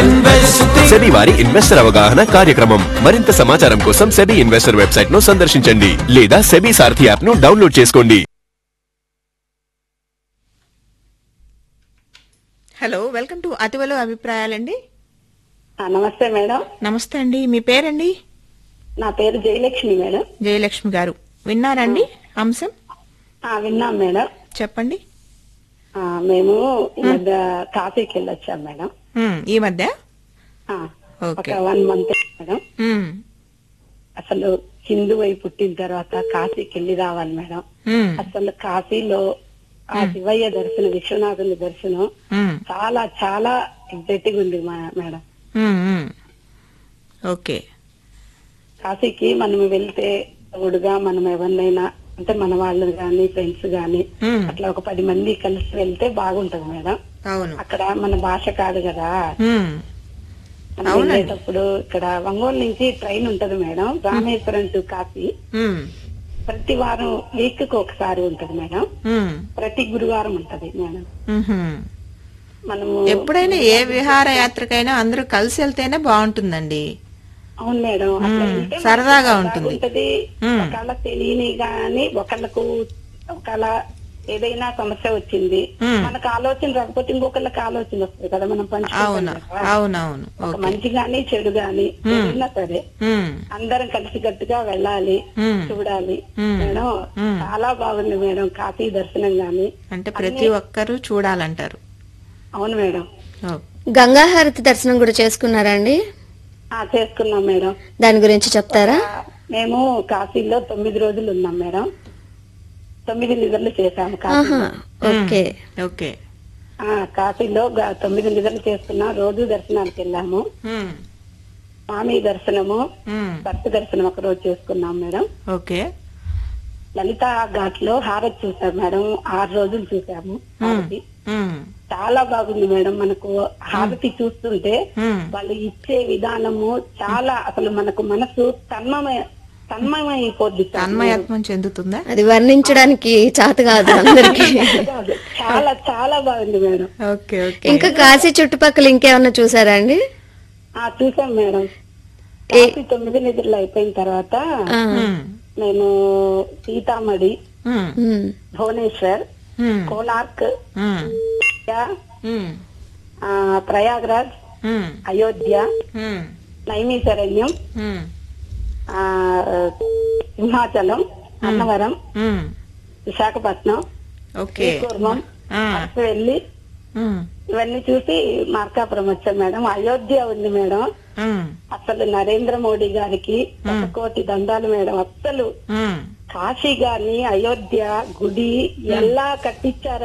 SEBI వారి investor అవగాహన కార్యక్రమం మరింత సమాచారం కోసం సెబీ ఇన్వెస్టర్ వెబ్సైట్ ను సందర్శించండి లేదా సెబీ సారథి యాప్ ను డౌన్లోడ్ చేసుకోండి హలో వెల్కమ్ టు అతివలు అభిప్రాయాలండి ఆ, నమస్తే మేడం నమస్తే అండి మీ పేరండి నా పేరు జయలక్ష్మి మేడం జయలక్ష్మి గారు విన్నారండి అంశం ఆ, విన్నాం మేడం చెప్పండి ఆ, మేము ఈ మధ్య కాశీకి వెళ్ళొచ్చాం మేడం ఉమ్, ఈ మధ్య ఆ, ఓకే. ఒక వన్ మంత్ మేడం ఉమ్, అసలు హిందూ అయి పుట్టిన తర్వాత కాశీకి వెళ్ళి రావాలి మేడం ఉమ్, అసలు కాశీలో ఆ శివయ్య దర్శనం విశ్వనాథుని దర్శనం ఉమ్, చాలా చాలా ఎగ్జైటింగ్ ఉంది మా- మేడం ఉమ్, ఉమ్. ఓకే కాశీకి మనం వెళ్తే తోడుగా మనం ఎవరినైనా అంటే మన వాళ్ళు గాని ఫ్రెండ్స్ గాని ఉమ్, అట్లా ఒక పది మంది కలిసి వెళ్తే బాగుంటది మేడం అవును అక్కడ మన భాష కాదు కదా ఉమ్, మనం అవునండి. వెళ్ళేటప్పుడు ఇక్కడ ఒంగోలు నుంచి ట్రైన్ ఉంటది మేడం రామేశ్వరం టు కాశీ ఉమ్, ప్రతి వారం వీక్ కి ఒకసారి ఉంటది మేడం ఉమ్, ప్రతి గురువారం ఉంటది మేడం ఉహుం. మనము ఎప్పుడైనా ఏ విహారయాత్రకైనా అందరూ కలిసి వెళ్తేనే బాగుంటుందండి అవును మేడం అట్లా మ్మ్. వెళ్తే మనకు సరదాగా ఉంటుంది. ఉంటది మ్మ్. ఒకళ్ళ తెలియని గాని ఒకళ్ళకు ఒకళ్ళ ఏదైనా సమస్య వచ్చింది మ్మ్. మనకు ఆలోచన రాకపోతే ఇంకొకళ్ళకి ఆలోచన వస్తుంది కదా మనం అవును పంచుకుంటాం కదా. అవునవును ఒక ఓకే మంచి గాని చెడు గాని ఏదైనా సరే ఉమ్, అందరం కలిసికట్టుగా వెళ్ళాలి మ్మ్. చూడాలి మ్మ్. మేడం మ్మ్. చాలా బాగుంది మేడం కాశీ దర్శనం గాని అంటే ప్రతి ఒక్కరూ చూడాలంటారు అవును మేడం ఓ, గంగాహారతి దర్శనం కూడా చేసుకున్నారా అండి ఆ చేసుకున్నాం మేడం దాని గురించి చెప్తారా ఆ, మేము కాశీలో తొమ్మిది రోజులు ఉన్నాం మేడం తొమ్మిది నిద్రలు చేశాము ఆహా కాశీలో ఓకే ఓకే ఆ, కాశీలో గ- తొమ్మిది నిద్రలు చేసుకున్నాం రోజు దర్శనానికి వెళ్ళాము ఉమ్, స్వామి దర్శనము ఉమ్, భర్త దర్శనం ఒక రోజు చేసుకున్నాం మేడం ఓకే లలిత ఘాట్ లో హారతి చూసాం మేడం ఆరు రోజులు చూసాము హారతి ఉమ్, చాలా బాగుంది మేడం మనకు హారతి చూస్తుంటే ఉమ్, వాళ్ళు ఇచ్చే విధానము చాలా అసలు మనకు మనసు తన్మయ తన్మయమైపోద్ది సార్. తన్మయత్వం చెందుతుందా అది వర్ణించడానికి చేత కాదు అందరికి కాదు. చాలా చాలా బాగుంది మేడం ఓకే ఓకే ఇంకా కాశీ చుట్టుపక్కల ఇంకేమన్నా చూసారా అండి ఆ చూసాం మేడం కాశీ తొమ్మిది నిద్రలు అయిపోయిన తర్వాత ఆ, ఉమ్, మేము సీతామడి ఉమ్, ఉమ్, భువనేశ్వర్ ఉమ్, కోనార్క్ ఉమ్, ఉమ్, ఆ, ప్రయాగ్రాజ్ ఉమ్, అయోధ్య ఉమ్, నైమిశరణ్యం ఉమ్, ఆ సింహాచలం అన్నవరం ఉమ్, విశాఖపట్నం ఓకే శ్రీకూర్మం ఆ, వెళ్ళి ఉమ్, ఇవన్నీ చూసి మార్కాపురం వచ్చాం మేడం అయోధ్య ఉంది మేడం ఉమ్, అసలు నరేంద్ర మోడీ గారికి ఒక కోటి దండాలు మేడం అసలు ఉమ్. కాశీ గాని అయోధ్య గుడి ఎలా కట్టించారు